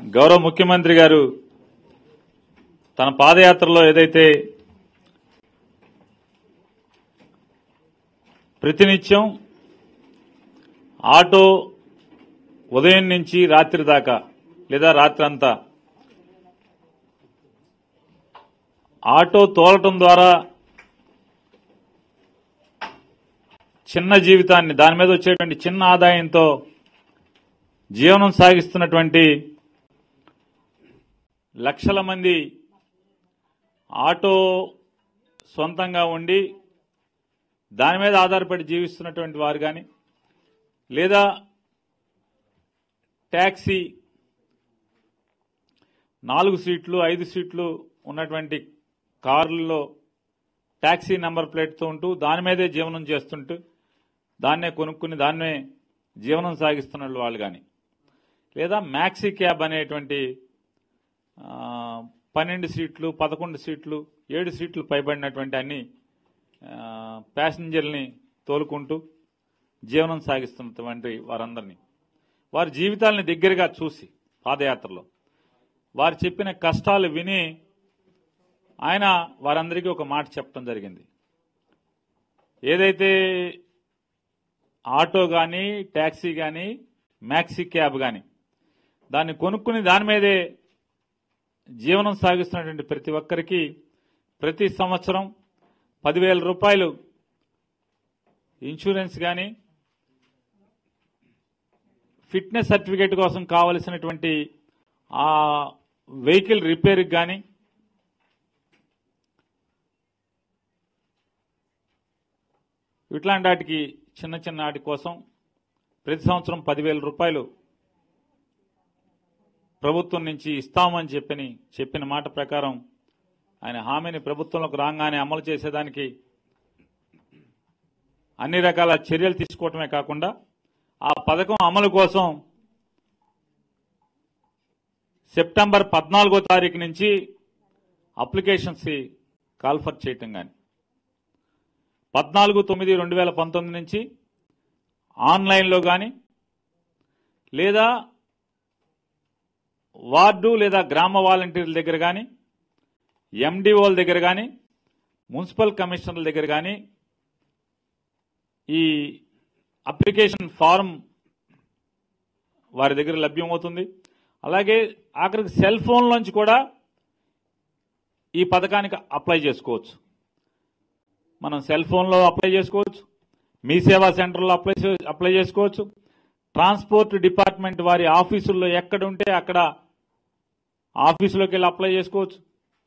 గౌరవ ముఖ్యమంత్రి గారు తన పాదయాత్రలో ఏదైతే ప్రతినిత్యం ఆటో ఉదయం నుంచి రాత్రి దాకా లేదా రాత్రి అంతా ఆటో తోలటం ద్వారా చిన్న జీవితాన్ని దాని మీద వచ్చేటువంటి చిన్న ఆదాయంతో జీవనం సాగిస్తున్నటువంటి లక్షల మంది ఆటో సొంతంగా ఉండి దాని మీద ఆధారపడి జీవిస్తున్నటువంటి వారు కానీ లేదా ట్యాక్సీ నాలుగు సీట్లు ఐదు సీట్లు ఉన్నటువంటి కార్లలో ట్యాక్సీ నెంబర్ ప్లేట్తో ఉంటూ దాని మీదే జీవనం చేస్తుంటూ దాన్నే కొనుక్కుని దాన్నే జీవనం సాగిస్తున్న వాళ్ళు కానీ లేదా మ్యాక్సీ క్యాబ్ అనేటువంటి ఆ, పన్నెండు సీట్లు పదకొండు సీట్లు ఏడు సీట్లు పైబడినటువంటి అన్ని ఆ, ప్యాసింజర్ని తోలుకుంటూ జీవనం సాగిస్తున్నటువంటి వారందరినీ వారి జీవితాలని దగ్గరగా చూసి పాదయాత్రలో వారు చెప్పిన కష్టాలు విని ఆయన వారందరికీ ఒక మాట చెప్పడం జరిగింది ఏదైతే ఆటో కానీ ట్యాక్సీ కానీ మ్యాక్సీ క్యాబ్ కానీ దాన్ని కొనుక్కుని దాని మీదే జీవనం సాగిస్తున్నటువంటి ప్రతి ఒక్కరికి ప్రతి సంవత్సరం పదివేల రూపాయలు ఇన్సూరెన్స్ కానీ ఫిట్నెస్ సర్టిఫికేట్ కోసం కావలసినటువంటి ఆ వెహికల్ రిపేర్కి కానీ ఇట్లాంటి వాటికి చిన్న చిన్న వాటి కోసం ప్రతి సంవత్సరం పదివేల రూపాయలు ప్రభుత్వం నుంచి ఇస్తామని చెప్పని చెప్పిన మాట ప్రకారం ఆయన హామీని ప్రభుత్వంలోకి రాగానే అమలు చేసేదానికి అన్ని రకాల చర్యలు తీసుకోవటమే కాకుండా ఆ పథకం అమలు కోసం సెప్టెంబర్ పద్నాలుగో తారీఖు నుంచి అప్లికేషన్స్ కాల్ఫర్ చేయటం కానీ పద్నాలుగు తొమ్మిది రెండు వేల పంతొమ్మిది నుంచి ఆన్లైన్లో కానీ లేదా వార్డు లేదా గ్రామ వాలంటీర్ల దగ్గర కానీ ఎండిఓల దగ్గర కానీ మున్సిపల్ కమిషనర్ల దగ్గర కానీ ఈ అప్లికేషన్ ఫారం వారి దగ్గర లభ్యమవుతుంది అలాగే ఆఖరికి సెల్ ఫోన్లోంచి కూడా ఈ పథకానికి అప్లై చేసుకోవచ్చు మనం సెల్ ఫోన్లో అప్లై చేసుకోవచ్చు మీ సేవా సెంటర్లో అప్లై చే- అప్లై చేసుకోవచ్చు ట్రాన్స్పోర్ట్ డిపార్ట్మెంట్ వారి ఆఫీసుల్లో ఎక్కడ ఉంటే అక్కడ ఆఫీసులోకి వెళ్ళి అప్లై చేసుకోవచ్చు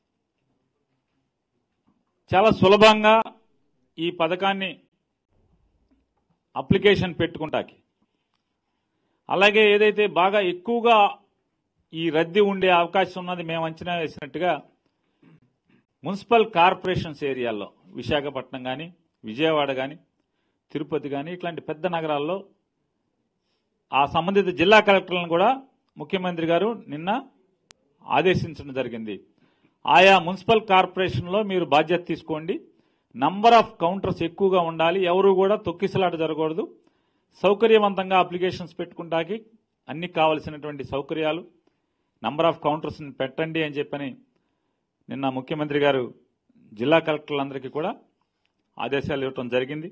చాలా సులభంగా ఈ పథకాన్ని అప్లికేషన్ పెట్టుకుంటాకి అలాగే ఏదైతే బాగా ఎక్కువగా ఈ రద్దీ ఉండే అవకాశం ఉన్నది మేము అంచనా వేసినట్టుగా మున్సిపల్ కార్పొరేషన్స్ ఏరియాల్లో విశాఖపట్నం కానీ విజయవాడ కానీ తిరుపతి కానీ ఇట్లాంటి పెద్ద నగరాల్లో ఆ సంబంధిత జిల్లా కలెక్టర్లను కూడా ముఖ్యమంత్రి గారు నిన్న ఆదేశించడం జరిగింది ఆయా మున్సిపల్ కార్పొరేషన్లో మీరు బాధ్యత తీసుకోండి నంబర్ ఆఫ్ కౌంటర్స్ ఎక్కువగా ఉండాలి ఎవరు కూడా తొక్కిసలాట జరగకూడదు సౌకర్యవంతంగా అప్లికేషన్స్ పెట్టుకుంటాకి అన్ని కావలసినటువంటి సౌకర్యాలు నంబర్ ఆఫ్ కౌంటర్స్ పెట్టండి అని చెప్పని నిన్న ముఖ్యమంత్రి గారు జిల్లా కలెక్టర్లందరికీ కూడా ఆదేశాలు ఇవ్వటం జరిగింది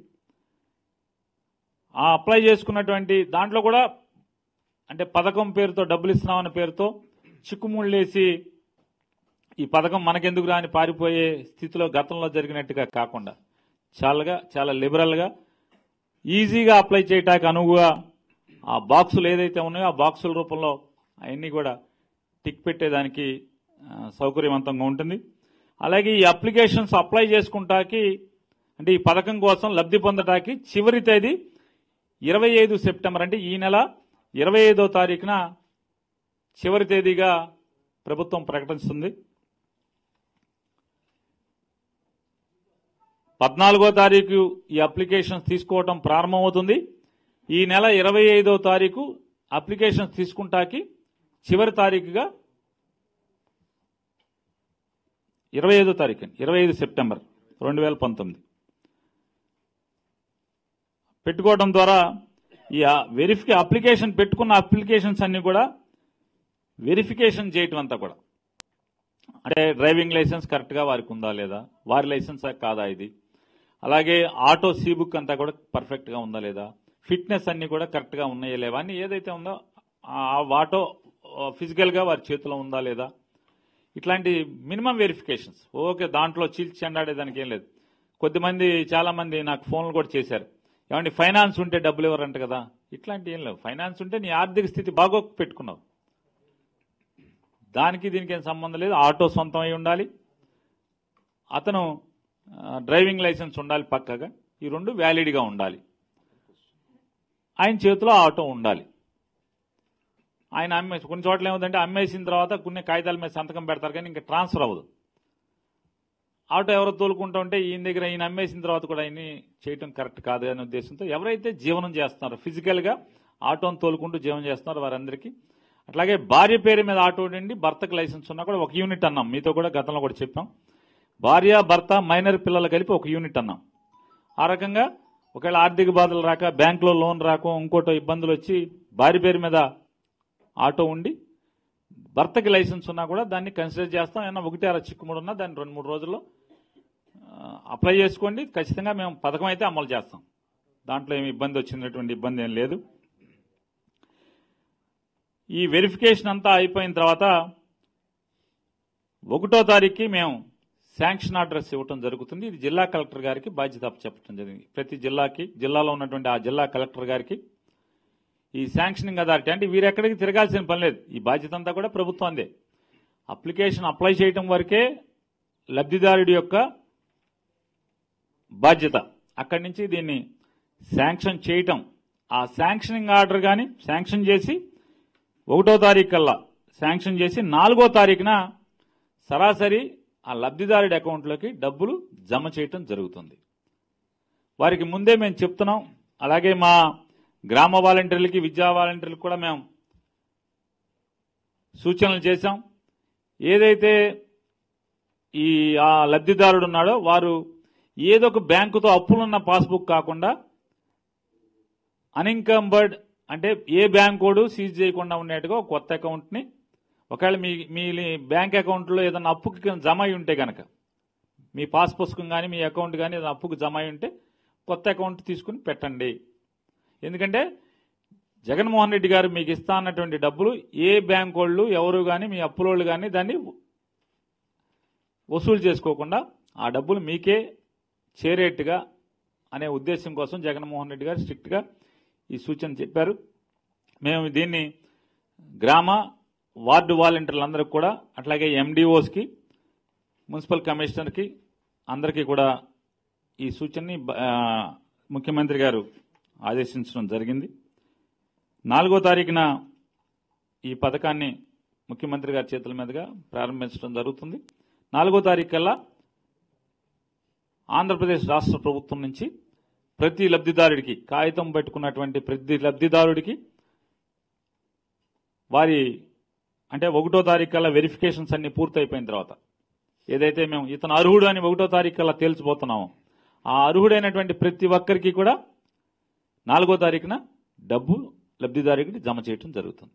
ఆ అప్లై చేసుకున్నటువంటి దాంట్లో కూడా అంటే పథకం పేరుతో డబ్బులు ఇస్తున్నామన్న పేరుతో చిక్కుముళ్ళేసి ఈ పథకం మనకెందుకు రాని పారిపోయే స్థితిలో గతంలో జరిగినట్టుగా కాకుండా చాలాగా చాలా లిబరల్గా ఈజీగా అప్లై చేయటానికి అనువుగా ఆ బాక్సులు ఏదైతే ఉన్నాయో ఆ బాక్సుల రూపంలో అవన్నీ కూడా టిక్ పెట్టేదానికి ఆ, సౌకర్యవంతంగా ఉంటుంది అలాగే ఈ అప్లికేషన్స్ అప్లై చేసుకుంటాకి అంటే ఈ పథకం కోసం లబ్ధి పొందటానికి చివరి తేదీ ఇరవై ఐదు సెప్టెంబర్ అంటే ఈ నెల ఇరవై ఐదో తారీఖున చివరి తేదీగా ప్రభుత్వం ప్రకటిస్తుంది పద్నాలుగో తారీఖు ఈ అప్లికేషన్స్ తీసుకోవడం ప్రారంభమవుతుంది ఈ నెల ఇరవై ఐదో తారీఖు అప్లికేషన్స్ తీసుకుంటాకి చివరి తారీఖుగా ఇరవై ఐదో తారీఖు ఇరవై ఐదు సెప్టెంబర్ రెండు వేల పంతొమ్మిది పెట్టుకోవడం ద్వారా ఈ వెరిఫికే అప్లికేషన్ పెట్టుకున్న అప్లికేషన్స్ అన్ని కూడా వెరిఫికేషన్ చేయటం అంతా కూడా అంటే డ్రైవింగ్ లైసెన్స్ కరెక్ట్గా వారికి ఉందా లేదా వారి లైసెన్స్ కాదా ఇది అలాగే ఆటో సీ బుక్ అంతా కూడా పర్ఫెక్ట్గా ఉందా లేదా ఫిట్నెస్ అన్ని కూడా కరెక్ట్గా ఉన్నాయా లేవా అని ఏదైతే ఉందో ఆ ఆటో ఫిజికల్గా వారి చేతిలో ఉందా లేదా ఇట్లాంటి మినిమం వెరిఫికేషన్స్ ఓకే దాంట్లో చీల్చి చెండాడేదానికి ఏం లేదు కొద్దిమంది చాలా మంది నాకు ఫోన్లు కూడా చేశారు ఏమండి ఫైనాన్స్ ఉంటే డబ్బులు ఇవ్వరంట కదా ఇట్లాంటి ఏం లేవు ఫైనాన్స్ ఉంటే నీ ఆర్థిక స్థితి బాగో పెట్టుకున్నావు దానికి దీనికి ఏం సంబంధం లేదు ఆటో సొంతం అయి ఉండాలి అతను ఆ, డ్రైవింగ్ లైసెన్స్ ఉండాలి పక్కగా ఈ రెండు వ్యాలిడ్గా ఉండాలి ఆయన చేతిలో ఆటో ఉండాలి ఆయన అమ్మేసి కొన్ని చోట్ల ఏముందంటే అమ్మేసిన తర్వాత కొన్ని కాగితాల మీద సంతకం పెడతారు కానీ ఇంకా ట్రాన్స్ఫర్ అవ్వదు ఆటో ఎవరో తోలుకుంటూ ఉంటే ఈయన దగ్గర ఈయన అమ్మేసిన తర్వాత కూడా ఆయన్ని చేయటం కరెక్ట్ కాదు అనే ఉద్దేశంతో ఎవరైతే జీవనం చేస్తున్నారో ఫిజికల్గా ఆటోను తోలుకుంటూ జీవనం చేస్తున్నారో వారందరికీ అట్లాగే భార్య పేరు మీద ఆటో ఉండి భర్తకు లైసెన్స్ ఉన్నా కూడా ఒక యూనిట్ అన్నాం మీతో కూడా గతంలో కూడా చెప్పాం భార్య భర్త మైనర్ పిల్లలు కలిపి ఒక యూనిట్ అన్నాం ఆ రకంగా ఒకవేళ ఆర్థిక బాధలు రాక బ్యాంకులో లోన్ రాక ఇంకోటో ఇబ్బందులు వచ్చి భార్య పేరు మీద ఆటో ఉండి భర్తకి లైసెన్స్ ఉన్నా కూడా దాన్ని కన్సిడర్ చేస్తాం ఏమన్నా ఒకటి అర చిక్కుముడు ఉన్నా దాన్ని రెండు మూడు రోజుల్లో ఆ, అప్లై చేసుకోండి ఖచ్చితంగా మేము పథకం అయితే అమలు చేస్తాం దాంట్లో ఏమి ఇబ్బంది వచ్చినటువంటి ఇబ్బంది ఏం లేదు ఈ వెరిఫికేషన్ అంతా అయిపోయిన తర్వాత ఒకటో తారీఖుకి మేము శాంక్షన్ ఆర్డర్స్ ఇవ్వటం జరుగుతుంది ఇది జిల్లా కలెక్టర్ గారికి బాధ్యత చెప్పడం జరిగింది ప్రతి జిల్లాకి జిల్లాలో ఉన్నటువంటి ఆ జిల్లా కలెక్టర్ గారికి ఈ శాంక్షనింగ్ అథారిటీ అంటే వీరు ఎక్కడికి తిరగాల్సిన పని లేదు ఈ బాధ్యత అంతా కూడా ప్రభుత్వందే అప్లికేషన్ అప్లై చేయటం వరకే లబ్ధిదారుడి యొక్క బాధ్యత అక్కడి నుంచి దీన్ని శాంక్షన్ చేయటం ఆ శాంక్షనింగ్ ఆర్డర్ కానీ శాంక్షన్ చేసి ఒకటో తారీఖు కల్లా శాంక్షన్ చేసి నాలుగో తారీఖున సరాసరి ఆ లబ్ధిదారుడి అకౌంట్లోకి డబ్బులు జమ చేయటం జరుగుతుంది వారికి ముందే మేము చెప్తున్నాం అలాగే మా గ్రామ వాలంటీర్లకి విద్యా వాలంటీర్లకు కూడా మేము సూచనలు చేశాం ఏదైతే ఈ ఆ లబ్ధిదారుడు ఉన్నాడో వారు ఏదో ఒక బ్యాంకుతో అప్పులున్న పాస్బుక్ కాకుండా అన్ఇన్కంబర్డ్ అంటే ఏ బ్యాంక్ కోడ్ సీజ్ చేయకుండా ఉండేట్టుగా ఒక కొత్త అకౌంట్ని ఒకవేళ మీ మీ బ్యాంక్ అకౌంట్లో ఏదైనా అప్పుకి జమ అయి ఉంటే కనుక మీ పాస్ పుస్తకం కానీ మీ అకౌంట్ కానీ ఏదైనా అప్పుకు జమ అయి ఉంటే కొత్త అకౌంట్ తీసుకుని పెట్టండి ఎందుకంటే జగన్మోహన్ రెడ్డి గారు మీకు ఇస్తా అన్నటువంటి డబ్బులు ఏ బ్యాంక్ వాళ్ళు ఎవరు కానీ మీ అప్పులోళ్ళు కానీ దాన్ని వసూలు చేసుకోకుండా ఆ డబ్బులు మీకే చేరేట్టుగా అనే ఉద్దేశం కోసం జగన్మోహన్ రెడ్డి గారు స్ట్రిక్ట్గా ఈ సూచన చెప్పారు మేము దీన్ని గ్రామ వార్డు వాలంటీర్లందరికీ కూడా అట్లాగే ఎండిఓస్కి మున్సిపల్ కమిషనర్కి అందరికీ కూడా ఈ సూచనని బ- ఆ, ముఖ్యమంత్రి గారు ఆదేశించడం జరిగింది నాలుగో తారీఖున ఈ పథకాన్ని ముఖ్యమంత్రి గారి చేతుల మీదుగా ప్రారంభించడం జరుగుతుంది నాలుగో తారీఖు కల్లా ఆంధ్రప్రదేశ్ రాష్ట్ర ప్రభుత్వం నుంచి ప్రతి లబ్ధిదారుడికి కాగితం పెట్టుకున్నటువంటి ప్రతి లబ్ధిదారుడికి వారి అంటే ఒకటో తారీఖు కల్లా వెరిఫికేషన్స్ అన్ని పూర్తయిపోయిన తర్వాత ఏదైతే మేము ఇతను అర్హుడు అని ఒకటో తారీఖు కల్లా తేల్చిపోతున్నామో ఆ అర్హుడైనటువంటి ప్రతి ఒక్కరికి కూడా నాలుగో తారీఖున డబ్బు లబ్ధిదారుడికి జమ చేయటం జరుగుతుంది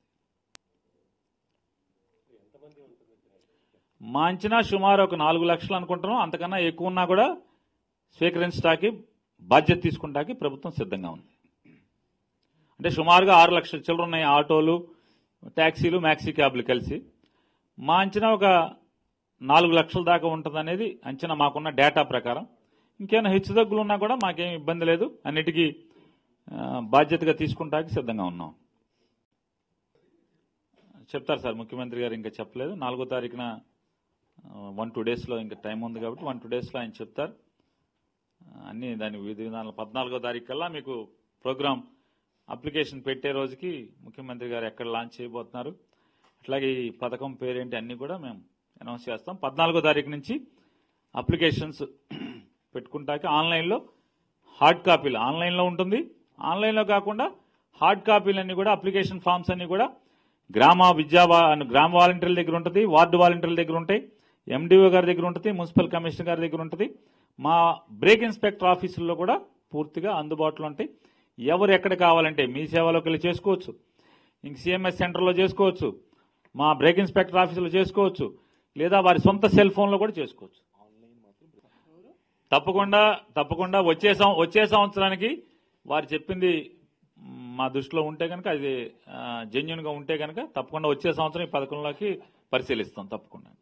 మా అంచనా సుమారు ఒక నాలుగు లక్షలు అనుకుంటున్నాం అంతకన్నా ఎక్కువ ఉన్నా కూడా స్వీకరించడానికి బాధ్యత తీసుకుంటానికి ప్రభుత్వం సిద్ధంగా ఉంది అంటే సుమారుగా ఆరు లక్షల చిల్లర ఉన్నాయి ఆటోలు ట్యాక్సీలు మ్యాక్సీ క్యాబ్లు కలిసి మా అంచనా ఒక నాలుగు లక్షల దాకా ఉంటుందనేది అంచనా మాకున్న డేటా ప్రకారం ఇంకేమైనా హెచ్చుతగ్గులు ఉన్నా కూడా మాకేం ఇబ్బంది లేదు అన్నిటికీ ఆ, బాధ్యతగా తీసుకుంటానికి సిద్ధంగా ఉన్నాం చెప్తారు సార్ ముఖ్యమంత్రి గారు ఇంకా చెప్పలేదు నాలుగో తారీఖున వన్ టూ డేస్లో ఇంకా టైం ఉంది కాబట్టి వన్ టూ డేస్లో ఆయన చెప్తారు ఆ, అన్ని దాని విధి విధానాలు పద్నాలుగో తారీఖు కల్లా మీకు ప్రోగ్రామ్ అప్లికేషన్ పెట్టే రోజుకి ముఖ్యమంత్రి గారు ఎక్కడ లాంచ్ చేయబోతున్నారు అట్లాగే ఈ పథకం పేరేంటి అన్ని కూడా మేము అనౌన్స్ చేస్తాం పద్నాలుగో తారీఖు నుంచి అప్లికేషన్స్ పెట్టుకుంటాకి ఆన్లైన్లో హార్డ్ కాపీలు ఆన్లైన్లో ఉంటుంది ఆన్లైన్లో కాకుండా హార్డ్ కాపీలన్నీ కూడా అప్లికేషన్ ఫామ్స్ అన్ని కూడా గ్రామ విద్యా వా- గ్రామ వాలంటీర్ల దగ్గర ఉంటుంది వార్డు వాలంటీర్ల దగ్గర ఉంటాయి ఎండిఓ గారి దగ్గర ఉంటుంది మున్సిపల్ కమిషనర్ గారి దగ్గర ఉంటుంది మా బ్రేక్ ఇన్స్పెక్టర్ ఆఫీసుల్లో కూడా పూర్తిగా అందుబాటులో ఉంటాయి ఎవరు ఎక్కడ కావాలంటే మీ సేవలోకి వెళ్ళి చేసుకోవచ్చు ఇంక సిఎంఎస్ సెంటర్లో చేసుకోవచ్చు మా బ్రేక్ ఇన్స్పెక్టర్ ఆఫీసులో చేసుకోవచ్చు లేదా వారి సొంత సెల్ ఫోన్లో కూడా చేసుకోవచ్చు తప్పకుండా తప్పకుండా వచ్చే సం- వచ్చే సంవత్సరానికి వారు చెప్పింది మ్, మా దృష్టిలో ఉంటే కనుక అది జెన్యున్ గా ఉంటే కనుక తప్పకుండా వచ్చే సంవత్సరం ఈ పథకంలోకి పరిశీలిస్తాం తప్పకుండా